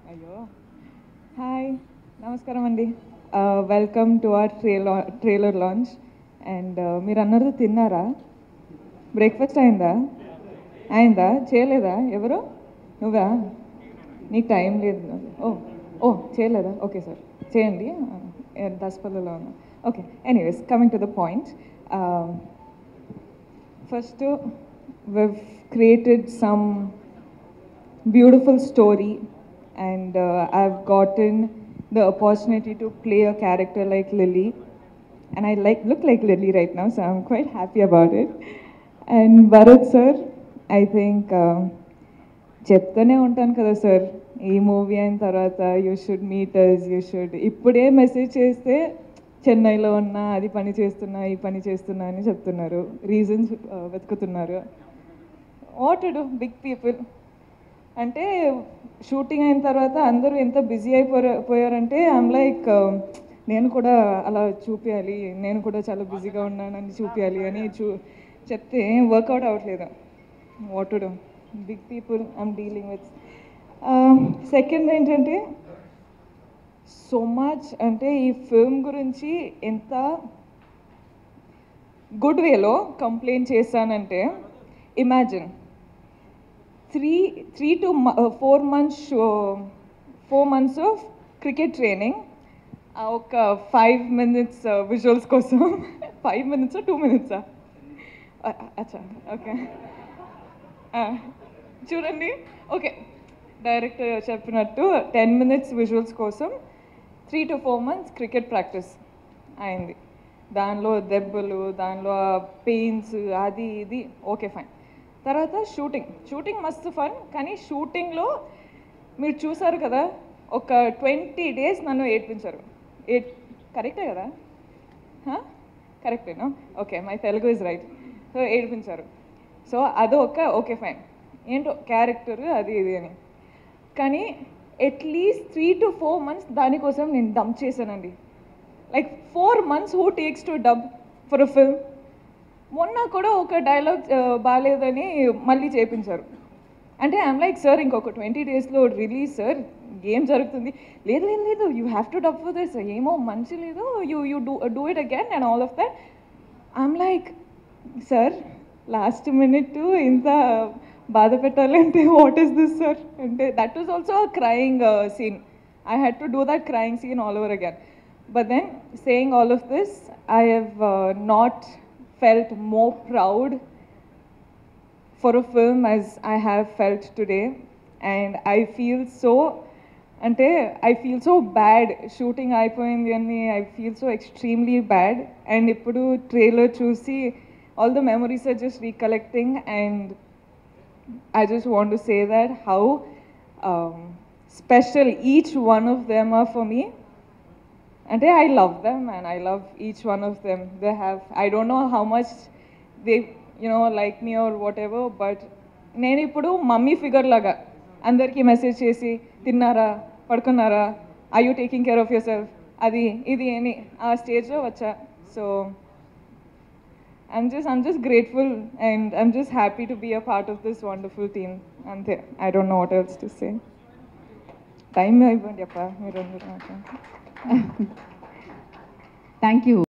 అయ్యో హాయ్ నమస్కారం అండి వెల్కమ్ టు అవర్ ట్రేలో ట్రైలర్ లాంచ్ అండ్ మీరు అన్నది తిన్నారా బ్రేక్ఫాస్ట్ అయిందా అయిందా చేయలేదా ఎవరు నువ్వా నీకు టైం లేదు ఓ ఓ చేయలేదా ఓకే సార్ చేయండి దసపల్లిలో ఉన్నా okay anyways coming to the point first we've created some beautiful story and uh, I've gotten the opportunity to play a character like Lily and I like look like Lily right now so I'm quite happy about it and Bharat sir I think uh, చెప్తూనే ఉంటాను కదా sir ఈ movie అయిన తర్వాత you should meet us you should ఇప్పుడే message చేస్తే చెన్నైలో ఉన్నా అది పని చేస్తున్నా ఈ పని చేస్తున్నా అని చెప్తున్నారు రీజన్స్ వెతుకుతున్నారు వాట్ డు బిగ్ పీపుల్ అంటే షూటింగ్ అయిన తర్వాత అందరూ ఎంత బిజీ అయిపోయారు పోయారంటే ఐమ్ లైక్ నేను కూడా అలా చూపించాలి నేను కూడా చాలా బిజీగా ఉన్నానని చూపించాలి అని చూ చెప్తే వర్కౌట్ అవ్వట్లేదు what do big people I'm dealing with second ఏంటంటే సో మచ్ అంటే ఈ ఫిల్మ్ గురించి ఎంత గుడ్ వేలో కంప్లైంట్ చేశానంటే imagine three three to four months four months of cricket training ఒక ఫైవ్ మినిట్స్ విజువల్స్ కోసం ఫైవ్ మినిట్సా టూ మినిట్సా అచ్చా ఓకే చూడండి ఓకే డైరెక్ట్ చెప్పినట్టు టెన్ మినిట్స్ విజువల్స్ కోసం three to four months cricket practice అయింది దానిలో దెబ్బలు దానిలో పెయిన్స్ అది ఇది ఓకే ఫైన్ తర్వాత షూటింగ్ షూటింగ్ మస్తు ఫన్ కానీ షూటింగ్లో మీరు చూసారు కదా ఒక ట్వంటీ డేస్ నన్ను ఏడ్పించారు ఏ కరెక్టే కదా కరెక్టేనా okay my Telugu is right so ఏడిపించారు సో అదొక ఓకే ఫైన్ ఏంటో క్యారెక్టర్ అది ఇది అని కానీ at least three to four months దానికోసం నేను డంప్ చేశానండి like four months who takes to dub for a film మొన్న కూడా ఒక డైలాగ్ బాగాలేదని మళ్ళీ చేపించారు అంటే ఐమ్ లైక్ సార్ ఇంకొక ట్వంటీ డేస్లో రిలీజ్ సార్ ఏం జరుగుతుంది లేదు లేదు లేదు you have to dub for this ఏమో మంచి లేదు you you do do it again and all of that I'm like sir last minute ఇంత బాధ పెట్టాలంటే వాట్ ఈస్ దిస్ సార్ అంటే that is also crying scene I had to do that crying scene all over again but then saying all of this I have not felt more proud for a film as I have felt today. And I feel so, అంటే I feel so bad shooting అయిపోయింది అని I feel so extremely bad and ఇప్పుడు trailer చూసి all the memories are just recollecting and I just want to say that how um, special each one of them are for me. And I love them and I love each one of them. They have, I don't know how much they, you know, like me or whatever, but నేను ఇప్పుడు mummy figure లాగా అందరికీ message చేసి తిన్నారా పడుకున్నారా I you taking care of yourself అది ఇది అని ఆ స్టేజ్లో వచ్చా so I'm just I'm just grateful and I'm just happy to be a part of this wonderful team. అంతే I don't know what else to say. Time అయిపోయింది అప్ప మీరు థ్యాంక్ యూ